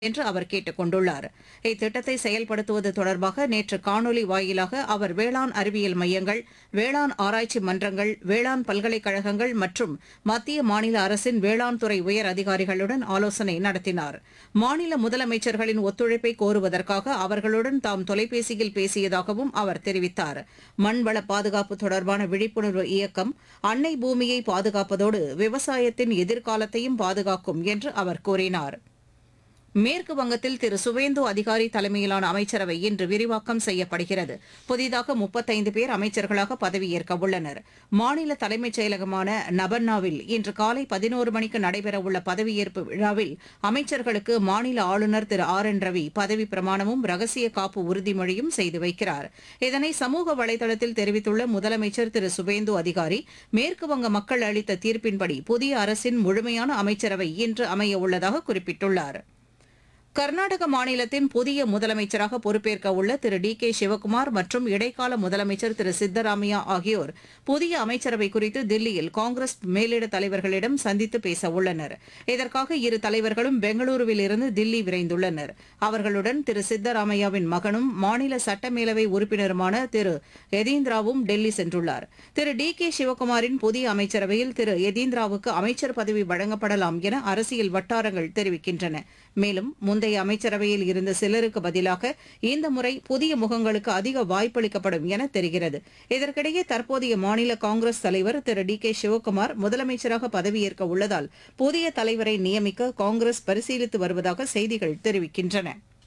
என்று அவர் கேட்டுக் கொண்டுள்ளார் இத்திட்டத்தை செயல்படுத்துவது தொடர்பாக நேற்று காணொலி வாயிலாக அவர் வேளாண் அறிவியல் மையங்கள் வேளாண் ஆராய்ச்சி மன்றங்கள் வேளாண் பல்கலைக்கழகங்கள் மற்றும் மத்திய மாநில அரசின் வேளாண் துறை உயர் அதிகாரிகளுடன் ஆலோசனை நடத்தினார் மாநில முதலமைச்சர்களின் ஒத்துழைப்பை கோருவதற்காக அவர்களுடன் தாம் தொலைபேசியில் பேசியதாகவும் அவர் தெரிவித்தார் மண்வள பாதுகாப்பு தொடர்பான விழிப்புணர்வு இயக்கம் அன்னை பூமியை பாதுகாப்பதோடு விவசாயத்தின் எதிர்காலத்தையும் பாதுகாக்கும் என்று அவர் கூறினார் மேற்கு வங்கத்தில் திரு சுவேந்து அதிகாரி தலைமையிலான அமைச்சரவை இன்று விரிவாக்கம் செய்யப்படுகிறது புதிதாக முப்பத்தைந்து பேர் அமைச்சர்களாக பதவியேற்க உள்ளனர் மாநில தலைமைச் செயலகமான நபர்னாவில் இன்று காலை பதினோரு மணிக்கு நடைபெறவுள்ள பதவியேற்பு விழாவில் அமைச்சர்களுக்கு மாநில ஆளுநர் திரு ஆர் என் ரவி பதவி பிரமாணமும் ரகசிய காப்பு உறுதிமொழியும் செய்து வைக்கிறார் இதனை சமூக வலைதளத்தில் தெரிவித்துள்ள முதலமைச்சர் திரு சுவேந்து அதிகாரி மேற்கு வங்க மக்கள் அளித்த தீர்ப்பின்படி புதிய அரசின் முழுமையான அமைச்சரவை இன்று அமைய உள்ளதாக குறிப்பிட்டுள்ளார் கர்நாடக மாநிலத்தின் புதிய முதலமைச்சராக பொறுப்பேற்க உள்ள திரு டி கே சிவக்குமார் மற்றும் இடைக்கால முதலமைச்சர் திரு சித்தராமையா ஆகியோர் புதிய அமைச்சரவை குறித்து தில்லியில் காங்கிரஸ் மேலிட தலைவர்களிடம் சந்தித்து பேச உள்ளனர் இதற்காக இரு தலைவர்களும் பெங்களூருவில் இருந்து தில்லி விரைந்துள்ளனர் அவர்களுடன் திரு சித்தராமையாவின் மகனும் மாநில சட்டமேலவை உறுப்பினருமான திரு யதீந்திராவும் டெல்லி சென்றுள்ளார் திரு டி கே சிவக்குமாரின் புதிய அமைச்சரவையில் திரு யதீந்திராவுக்கு அமைச்சர் பதவி வழங்கப்படலாம் என அரசியல் வட்டாரங்கள் தெரிவிக்கின்றன மேலும் முந்தைய அமைச்சரவையில் இருந்த சிலருக்கு பதிலாக இந்த முறை புதிய முகங்களுக்கு அதிக வாய்ப்பளிக்கப்படும் என தெரிகிறது இதற்கிடையே தற்போதைய மாநில காங்கிரஸ் தலைவர் திரு டி கே சிவக்குமார் முதலமைச்சராக பதவியேற்க உள்ளதால் புதிய தலைவரை நியமிக்க காங்கிரஸ் பரிசீலித்து வருவதாக செய்திகள் தெரிவிக்கின்றன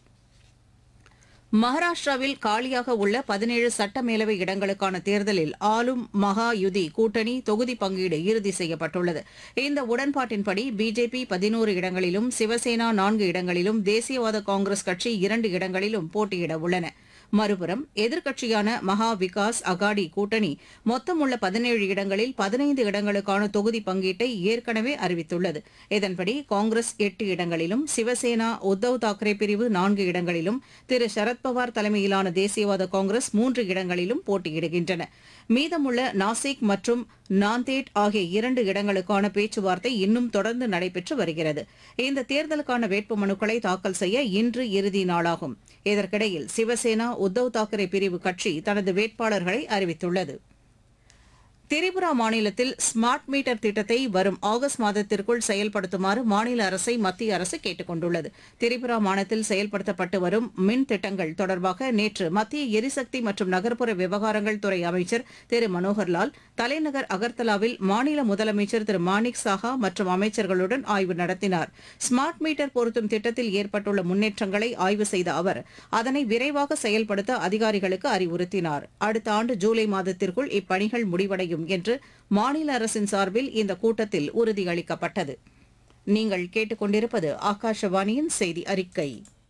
மகாராஷ்டிராவில் காலியாக உள்ள பதினேழு சட்டமேலவை இடங்களுக்கான தேர்தலில் ஆளும் மகா யுதி கூட்டணி தொகுதி பங்கீடு இறுதி செய்யப்பட்டுள்ளது இந்த உடன்பாட்டின்படி பிஜேபி பதினோரு இடங்களிலும் சிவசேனா நான்கு இடங்களிலும் தேசியவாத காங்கிரஸ் கட்சி இரண்டு இடங்களிலும் போட்டியிட உள்ளன மறுபுறம் எதிர்க்கட்சியான மகா விகாஸ் அகாடி கூட்டணி மொத்தமுள்ள பதினேழு இடங்களில் பதினைந்து இடங்களுக்கான தொகுதி பங்கீட்டை ஏற்கனவே அறிவித்துள்ளது இதன்படி காங்கிரஸ் எட்டு இடங்களிலும் சிவசேனா உத்தவ் தாக்கரே பிரிவு நான்கு இடங்களிலும் திரு சரத்பவார் தலைமையிலான தேசியவாத காங்கிரஸ் மூன்று இடங்களிலும் போட்டியிடுகின்றன மீதமுள்ள நாசிக் மற்றும் நாந்தேட் ஆகிய இரண்டு இடங்களுக்கான பேச்சுவார்த்தை இன்னும் தொடர்ந்து நடைபெற்று வருகிறது இந்த தேர்தலுக்கான வேட்புமனுக்களை தாக்கல் செய்ய இன்று இறுதி நாளாகும் இதற்கிடையில் சிவசேனா உத்தவ் தாக்கரே பிரிவு கட்சி தனது வேட்பாளர்களை அறிவித்துள்ளது திரிபுரா மாநிலத்தில் ஸ்மார்ட் மீட்டர் திட்டத்தை வரும் ஆகஸ்ட் மாதத்திற்குள் செயல்படுத்துமாறு மாநில அரசை மத்திய அரசு கேட்டுக் கொண்டுள்ளது திரிபுரா மாநிலத்தில் செயல்படுத்தப்பட்டு வரும் மின் திட்டங்கள் தொடர்பாக நேற்று மத்திய எரிசக்தி மற்றும் நகர்ப்புற விவகாரங்கள் துறை அமைச்சர் திரு மனோகர்லால் தலைநகர் அகர்தலாவில் மாநில முதலமைச்சர் திரு மாணிக் சாஹா மற்றும் அமைச்சர்களுடன் ஆய்வு நடத்தினார் ஸ்மார்ட் மீட்டர் பொருத்தும் திட்டத்தில் ஏற்பட்டுள்ள முன்னேற்றங்களை ஆய்வு செய்த அவர் அதனை விரைவாக செயல்படுத்த அதிகாரிகளுக்கு அறிவுறுத்தினார் அடுத்த ஆண்டு ஜூலை மாதத்திற்குள் இப்பணிகள் முடிவடையும் என்று மாநில அரசின் சார்பில் இந்த கூட்டத்தில் உறுதியளிக்கப்பட்டது நீங்கள் கேட்டுக்கொண்டிருப்பது ஆகாஷவாணியின் செய்தி அறிக்கை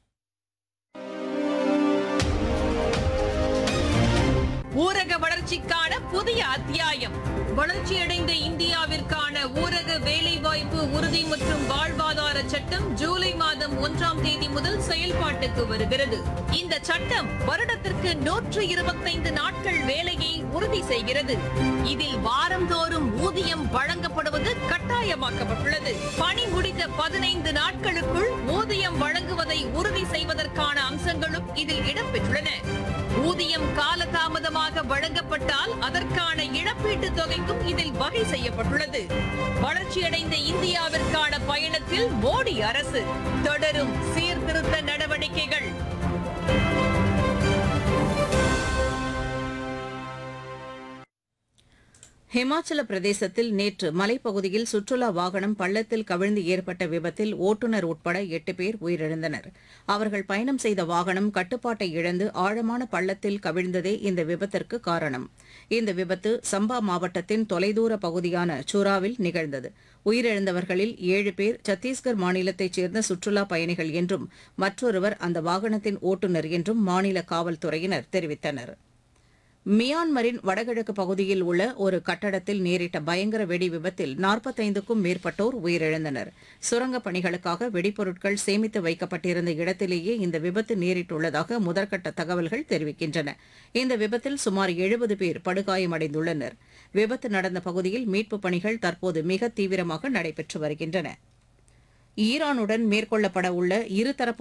ஊரக வளர்ச்சிக்கான புதிய அத்தியாயம் வளர்ச்சியடைந்த இந்தியாவிற்கான ஊரக வேலைவாய்ப்பு உறுதி மற்றும் வாழ்வாதார சட்டம் ஜூலை மாதம் ஒன்றாம் தேதி முதல் செயல்பாட்டுக்கு வருகிறது இந்த சட்டம் வருடத்திற்கு நூற்று இருபத்தைந்து நாட்கள் வேலையை உறுதி செய்கிறது இதில் வாரந்தோறும் ஊதியம் வழங்கப்படுவது கட்டாயமாக்கப்பட்டுள்ளது பணி முடிந்த பதினைந்து நாட்களுக்குள் ஊதியம் வழங்குவதை உறுதி செய்வதற்கான அம்சங்களும் இதில் இடம்பெற்றுள்ளன ஊதியம் காலதாமதமாக வழங்கப்பட்டால் அதற்கான இழப்பீட்டு தொகைக்கும் இதில் வகை செய்யப்பட்டுள்ளது வளர்ச்சியடைந்த இந்தியாவிற்கான பயணத்தில் மோடி அரசு தொடரும் சீர்திருத்த நடவடிக்கைகள் ஹிமாச்சல பிரதேசத்தில் நேற்று மலைப்பகுதியில் சுற்றுலா வாகனம் பள்ளத்தில் கவிழ்ந்து ஏற்பட்ட விபத்தில் ஓட்டுநர் உட்பட எட்டு பேர் உயிரிழந்தனர் அவர்கள் பயணம் செய்த வாகனம் கட்டுப்பாட்டை இழந்து ஆழமான பள்ளத்தில் கவிழ்ந்ததே இந்த விபத்திற்கு காரணம் இந்த விபத்து சம்பா மாவட்டத்தின் தொலைதூர பகுதியான சூராவில் நிகழ்ந்தது உயிரிழந்தவர்களில் ஏழு பேர் சத்தீஸ்கர் மாநிலத்தைச் சேர்ந்த சுற்றுலா பயணிகள் என்றும் மற்றொருவர் அந்த வாகனத்தின் ஓட்டுநர் என்றும் மாநில காவல்துறையினர் தெரிவித்தனர் மியான்மரின் வடகிழக்கு பகுதியில் உள்ள ஒரு கட்டடத்தில் நேரிட்ட பயங்கர வெடி விபத்தில் நாற்பத்தைந்துக்கும் மேற்பட்டோர் உயிரிழந்தனர் சுரங்கப் பணிகளுக்காக வெடிப்பொருட்கள் சேமித்து வைக்கப்பட்டிருந்த இடத்திலேயே இந்த விபத்து நேரிட்டுள்ளதாக முதற்கட்ட தகவல்கள் தெரிவிக்கின்றன இந்த விபத்தில் சுமார் எழுபது பேர் படுகாயமடைந்துள்ளனர் விபத்து நடந்த பகுதியில் மீட்புப் பணிகள் தற்போது மிக தீவிரமாக நடைபெற்று வருகின்றன ஈரானுடன் மேற்கொள்ளப்பட உள்ள இருதரப்பு